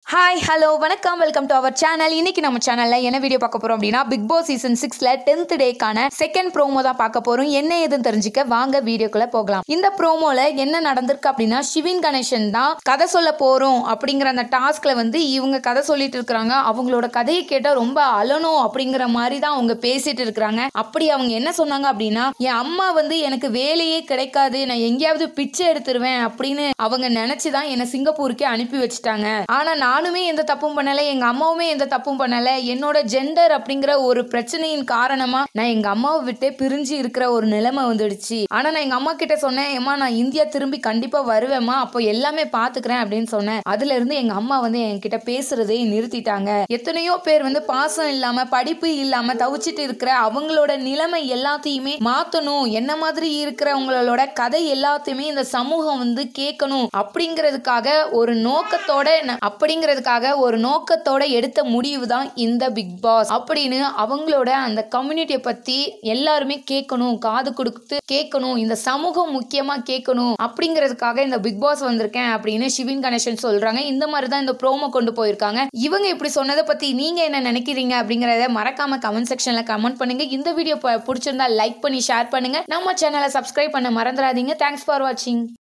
hi hello வணக்கம் welcome to our channel இன்னைக்கு நம்ம சேனல்ல என்ன வீடியோ பார்க்க போறோம் அப்படின்னா பிக் பாஸ் சீசன் சிக்ஸ்ல டென்த் டேக்கான செகண்ட் ப்ரோமோ தான் பார்க்க போறோம் என்ன ஏதுன்னு தெரிஞ்சுக்க வாங்க வீடியோக்குள்ள போகலாம் இந்த ப்ரோமோல என்ன நடந்திருக்கு அப்படின்னா சிவின் கணேசன் தான் கதை சொல்ல போறோம் அப்படிங்கிற அந்த டாஸ்க்ல வந்து இவங்க கதை சொல்லிட்டு இருக்கிறாங்க அவங்களோட கதையை கேட்டா ரொம்ப அழணும் அப்படிங்கிற மாதிரி தான் அவங்க பேசிட்டு இருக்கிறாங்க அப்படி அவங்க என்ன சொன்னாங்க அப்படின்னா என் அம்மா வந்து எனக்கு வேலையே கிடைக்காது நான் எங்கேயாவது பிச்சை எடுத்துருவேன் அப்படின்னு அவங்க நினைச்சுதான் என்னை சிங்கப்பூருக்கே அனுப்பி வச்சுட்டாங்க ஆனா நானுமே எந்த தப்பும் பண்ணல எங்க அம்மாவுமே எந்த தப்பும் பண்ணல என்னோட ஜெண்டர் அப்படிங்கிற ஒரு பிரச்சனையின் காரணமா நான் எங்க அம்மாவை விட்டே பிரிஞ்சு இருக்கிற ஒரு நிலைமை வந்துடுச்சு ஆனா நான் எங்க அம்மா கிட்ட சொன்னேன் ஏமா நான் இந்தியா திரும்பி கண்டிப்பா வருவேம்மா அப்போ எல்லாமே பாத்துக்கிறேன் அப்படின்னு சொன்னேன் அதுல இருந்து எங்க அம்மா வந்து என்கிட்ட பேசுறதே நிறுத்திட்டாங்க எத்தனையோ பேர் வந்து பாசம் இல்லாம படிப்பு இல்லாம தவிச்சிட்டு இருக்கிற அவங்களோட நிலைமை எல்லாத்தையுமே மாத்தணும் என்ன மாதிரி இருக்கிறவங்களோட கதை எல்லாத்தையுமே இந்த சமூகம் வந்து கேட்கணும் அப்படிங்கிறதுக்காக ஒரு நோக்கத்தோட ந- அப்படிங்கிறதுக்காக ஒரு நோக்கத்தோட எடுத்த முடிவு தான் இந்த பிக் பாஸ் அப்படின்னு அவங்களோட அந்த கம்யூனிட்டியை பத்தி எல்லாருமே கேட்கணும் காது கொடுத்து கேட்கணும் இந்த சமூகம் முக்கியமா கேட்கணும் அப்படிங்கிறதுக்காக இந்த பிக் பாஸ் வந்திருக்கேன் அப்படின்னு சிவின் கணேசன் சொல்றாங்க இந்த மாதிரி தான் இந்த ப்ரோமோ கொண்டு போயிருக்காங்க இவங்க இப்படி சொன்னதை பத்தி நீங்க என்ன நினைக்கிறீங்க அப்படிங்கறத மறக்காம கமெண்ட் செக்ஷன்ல கமெண்ட் பண்ணுங்க இந்த வீடியோ பிடிச்சிருந்தா லைக் பண்ணி ஷேர் பண்ணுங்க நம்ம சேனலை சப்ஸ்கிரைப் பண்ண மறந்துடாதீங்க தேங்க்ஸ் ஃபார் வாட்சிங்